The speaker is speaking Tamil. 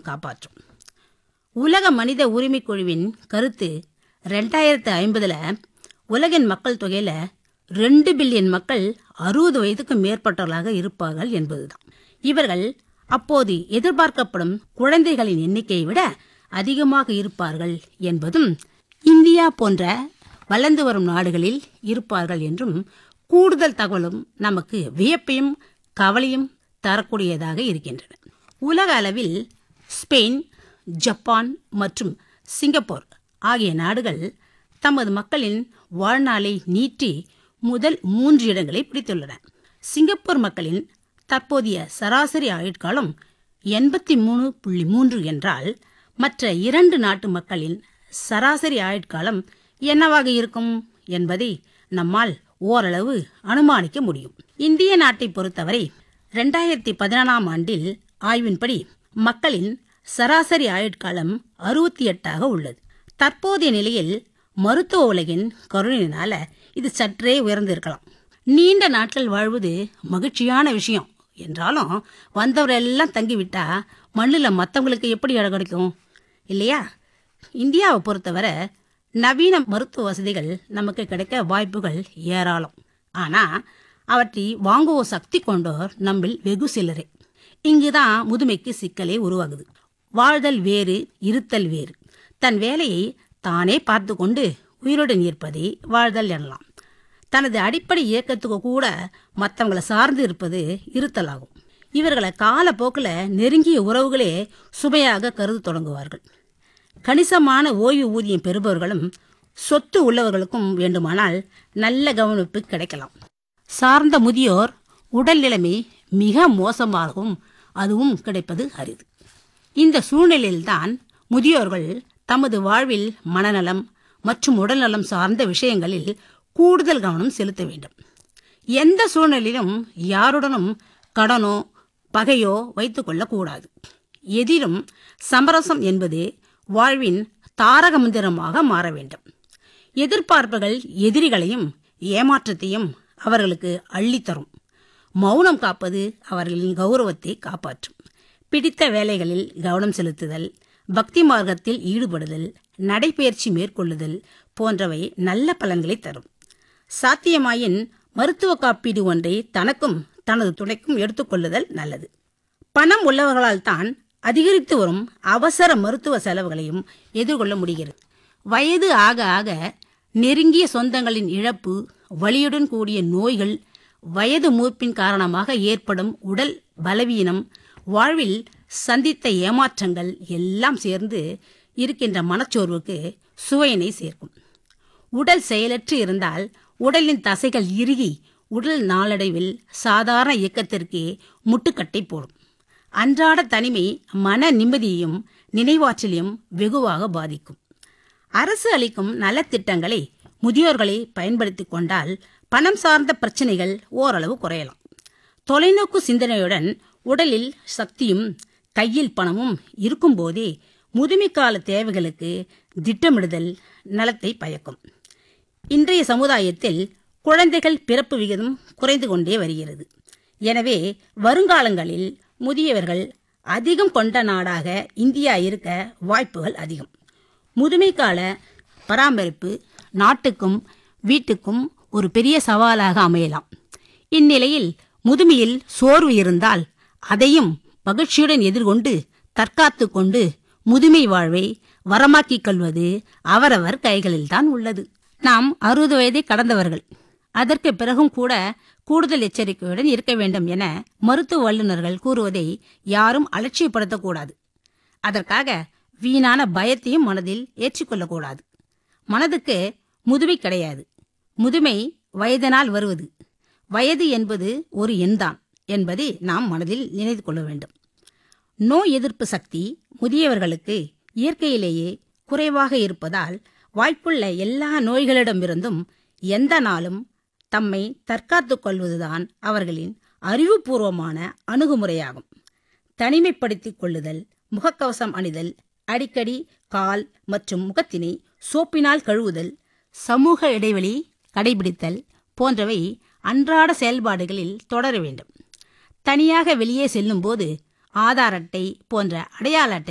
காப்பாற்றும் உலக மனித உரிமைக் குழுவின் கருத்து ரெண்டாயிரத்து ஐம்பதுல உலகின் மக்கள் தொகையில ரெண்டு பில்லியன் மக்கள் அறுபது வயதுக்கு மேற்பட்டவர்களாக இருப்பார்கள் என்பதுதான் இவர்கள் அப்போது எதிர்பார்க்கப்படும் குழந்தைகளின் எண்ணிக்கையை விட அதிகமாக இருப்பார்கள் என்பதும் இந்தியா போன்ற வளர்ந்து வரும் நாடுகளில் இருப்பார்கள் என்றும் கூடுதல் தகவலும் நமக்கு வியப்பையும் கவலையும் தரக்கூடியதாக இருக்கின்றன உலக அளவில் ஸ்பெயின் ஜப்பான் மற்றும் சிங்கப்பூர் ஆகிய நாடுகள் தமது மக்களின் வாழ்நாளை நீட்டி முதல் மூன்று இடங்களை பிடித்துள்ளன சிங்கப்பூர் மக்களின் தற்போதைய சராசரி ஆயுட்காலம் எண்பத்தி மூணு புள்ளி மூன்று என்றால் மற்ற இரண்டு நாட்டு மக்களின் சராசரி ஆயுட்காலம் என்னவாக இருக்கும் என்பதை நம்மால் ஓரளவு அனுமானிக்க முடியும் இந்திய நாட்டை பொறுத்தவரை ரெண்டாயிரத்தி பதினாலாம் ஆண்டில் ஆய்வின்படி மக்களின் சராசரி ஆயுட்காலம் அறுபத்தி எட்டாக உள்ளது தற்போதைய நிலையில் மருத்துவ உலகின் கருணையினால இது சற்றே உயர்ந்திருக்கலாம் நீண்ட நாட்கள் வாழ்வது மகிழ்ச்சியான விஷயம் என்றாலும் வந்தவரெல்லாம் தங்கிவிட்டா மண்ணில் மற்றவங்களுக்கு எப்படி இடம் கிடைக்கும் இல்லையா இந்தியாவை பொறுத்தவரை நவீன மருத்துவ வசதிகள் நமக்கு கிடைக்க வாய்ப்புகள் ஏராளம் ஆனால் அவற்றை வாங்குவோர் சக்தி கொண்டோர் நம்மில் வெகு சிலரே இங்குதான் முதுமைக்கு சிக்கலே உருவாகுது வாழ்தல் வேறு இருத்தல் வேறு தன் வேலையை தானே பார்த்து கொண்டு உயிருடன் இருப்பதை வாழ்தல் எனலாம் தனது அடிப்படை இயக்கத்துக்கு கூட மற்றவங்களை சார்ந்து இருப்பது இருத்தலாகும் இவர்களை காலப்போக்கில் நெருங்கிய உறவுகளே சுமையாக கருது தொடங்குவார்கள் கணிசமான ஓய்வு ஊதியம் பெறுபவர்களும் சொத்து உள்ளவர்களுக்கும் வேண்டுமானால் நல்ல கவனிப்பு கிடைக்கலாம் சார்ந்த முதியோர் உடல் நிலைமை மிக மோசமாகவும் அதுவும் கிடைப்பது அரிது இந்த சூழ்நிலையில்தான் முதியோர்கள் தமது வாழ்வில் மனநலம் மற்றும் உடல்நலம் சார்ந்த விஷயங்களில் கூடுதல் கவனம் செலுத்த வேண்டும் எந்த சூழ்நிலையிலும் யாருடனும் கடனோ பகையோ வைத்துக் கொள்ளக்கூடாது எதிலும் சமரசம் என்பது வாழ்வின் தாரக மந்திரமாக மாற வேண்டும் எதிர்பார்ப்புகள் எதிரிகளையும் ஏமாற்றத்தையும் அவர்களுக்கு அள்ளித்தரும் மௌனம் காப்பது அவர்களின் கௌரவத்தை காப்பாற்றும் பிடித்த வேலைகளில் கவனம் செலுத்துதல் பக்தி மார்க்கத்தில் ஈடுபடுதல் நடைபயிற்சி மேற்கொள்ளுதல் போன்றவை நல்ல பலன்களை தரும் சாத்தியமாயின் மருத்துவ காப்பீடு ஒன்றை தனக்கும் தனது துணைக்கும் எடுத்துக்கொள்ளுதல் நல்லது பணம் உள்ளவர்களால் தான் அதிகரித்து வரும் அவசர மருத்துவ செலவுகளையும் எதிர்கொள்ள முடிகிறது வயது ஆக ஆக நெருங்கிய சொந்தங்களின் இழப்பு வலியுடன் கூடிய நோய்கள் வயது மூப்பின் காரணமாக ஏற்படும் உடல் பலவீனம் வாழ்வில் சந்தித்த ஏமாற்றங்கள் எல்லாம் சேர்ந்து இருக்கின்ற மனச்சோர்வுக்கு சுவையினை சேர்க்கும் உடல் செயலற்று இருந்தால் உடலின் தசைகள் இறுகி உடல் நாளடைவில் சாதாரண இயக்கத்திற்கே முட்டுக்கட்டை போடும் அன்றாட தனிமை மன நிம்மதியையும் நினைவாற்றலையும் வெகுவாக பாதிக்கும் அரசு அளிக்கும் நலத்திட்டங்களை முதியோர்களை பயன்படுத்திக் கொண்டால் பணம் சார்ந்த பிரச்சனைகள் ஓரளவு குறையலாம் தொலைநோக்கு சிந்தனையுடன் உடலில் சக்தியும் கையில் பணமும் இருக்கும்போதே முதுமைக்கால தேவைகளுக்கு திட்டமிடுதல் நலத்தை பயக்கும் இன்றைய சமுதாயத்தில் குழந்தைகள் பிறப்பு விகிதம் குறைந்து கொண்டே வருகிறது எனவே வருங்காலங்களில் முதியவர்கள் அதிகம் கொண்ட நாடாக இந்தியா இருக்க வாய்ப்புகள் அதிகம் முதுமைக்கால பராமரிப்பு நாட்டுக்கும் வீட்டுக்கும் ஒரு பெரிய சவாலாக அமையலாம் இந்நிலையில் முதுமையில் சோர்வு இருந்தால் அதையும் மகிழ்ச்சியுடன் எதிர்கொண்டு தற்காத்து கொண்டு முதுமை வாழ்வை வரமாக்கிக் கொள்வது அவரவர் கைகளில்தான் உள்ளது நாம் அறுபது வயதை கடந்தவர்கள் அதற்கு பிறகும் கூட கூடுதல் எச்சரிக்கையுடன் இருக்க வேண்டும் என மருத்துவ வல்லுநர்கள் கூறுவதை யாரும் அலட்சியப்படுத்தக்கூடாது அதற்காக வீணான பயத்தையும் மனதில் ஏற்றுக்கொள்ளக்கூடாது மனதுக்கு முதுமை கிடையாது முதுமை வயதினால் வருவது வயது என்பது ஒரு எண்தான் என்பதை நாம் மனதில் நினைத்து கொள்ள வேண்டும் நோய் எதிர்ப்பு சக்தி முதியவர்களுக்கு இயற்கையிலேயே குறைவாக இருப்பதால் வாய்ப்புள்ள எல்லா நோய்களிடமிருந்தும் எந்த நாளும் தம்மை தற்காத்துக் கொள்வதுதான் அவர்களின் அறிவுபூர்வமான அணுகுமுறையாகும் தனிமைப்படுத்திக் கொள்ளுதல் முகக்கவசம் அணிதல் அடிக்கடி கால் மற்றும் முகத்தினை சோப்பினால் கழுவுதல் சமூக இடைவெளி கடைபிடித்தல் போன்றவை அன்றாட செயல்பாடுகளில் தொடர வேண்டும் தனியாக வெளியே செல்லும்போது ஆதார் அட்டை போன்ற அடையாள அட்டை